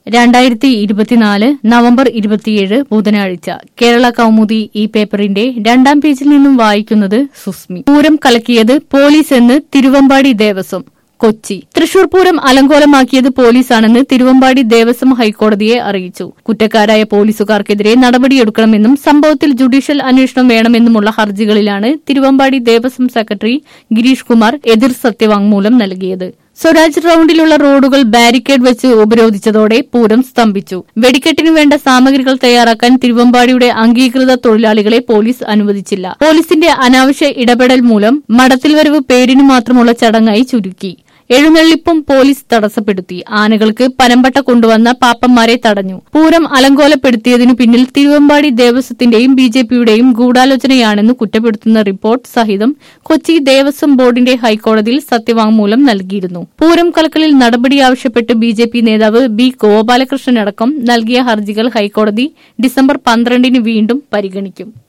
രണ്ടായിരത്തി ഇരുപത്തിനാല് നവംബർ ഇരുപത്തിയേഴ് ബുധനാഴ്ച കേരള കൗമുദി ഈ പേപ്പറിന്റെ രണ്ടാം പേജിൽ നിന്നും വായിക്കുന്നത് സുസ്മി പൂരം കലക്കിയത് പോലീസ് എന്ന് തിരുവമ്പാടി ദേവസ്വം കൊച്ചി തൃശൂർ പൂരം അലങ്കോലമാക്കിയത് പോലീസാണെന്ന് തിരുവമ്പാടി ദേവസ്വം ഹൈക്കോടതിയെ അറിയിച്ചു കുറ്റക്കാരായ പോലീസുകാർക്കെതിരെ നടപടിയെടുക്കണമെന്നും സംഭവത്തിൽ ജുഡീഷ്യൽ അന്വേഷണം വേണമെന്നുമുള്ള ഹർജികളിലാണ് തിരുവമ്പാടി ദേവസ്വം സെക്രട്ടറി ഗിരീഷ് കുമാർ എതിർ സത്യവാങ്മൂലം നൽകിയത് സ്വരാജ് റൌണ്ടിലുള്ള റോഡുകൾ ബാരിക്കേഡ് വെച്ച് ഉപരോധിച്ചതോടെ പൂരം സ്തംഭിച്ചു വെടിക്കെട്ടിനു വേണ്ട സാമഗ്രികൾ തയ്യാറാക്കാൻ തിരുവമ്പാടിയുടെ അംഗീകൃത തൊഴിലാളികളെ പോലീസ് അനുവദിച്ചില്ല പോലീസിന്റെ അനാവശ്യ ഇടപെടൽ മൂലം മടത്തിൽ വരവ് പേരിനു മാത്രമുള്ള ചടങ്ങായി ചുരുക്കി എഴുന്നള്ളിപ്പും പോലീസ് തടസ്സപ്പെടുത്തി ആനകൾക്ക് പനമ്പട്ട കൊണ്ടുവന്ന പാപ്പന്മാരെ തടഞ്ഞു പൂരം അലങ്കോലപ്പെടുത്തിയതിനു പിന്നിൽ തിരുവമ്പാടി ദേവസ്വത്തിന്റെയും ബി ജെ പിയുടെയും ഗൂഢാലോചനയാണെന്ന് കുറ്റപ്പെടുത്തുന്ന റിപ്പോർട്ട് സഹിതം കൊച്ചി ദേവസ്വം ബോർഡിന്റെ ഹൈക്കോടതിയിൽ സത്യവാങ്മൂലം നൽകിയിരുന്നു പൂരം കലക്കലിൽ നടപടി ആവശ്യപ്പെട്ട് ബി ജെ പി നേതാവ് ബി ഗോപാലകൃഷ്ണനടക്കം നൽകിയ ഹർജികൾ ഹൈക്കോടതി ഡിസംബർ പന്ത്രണ്ടിന് വീണ്ടും പരിഗണിക്കും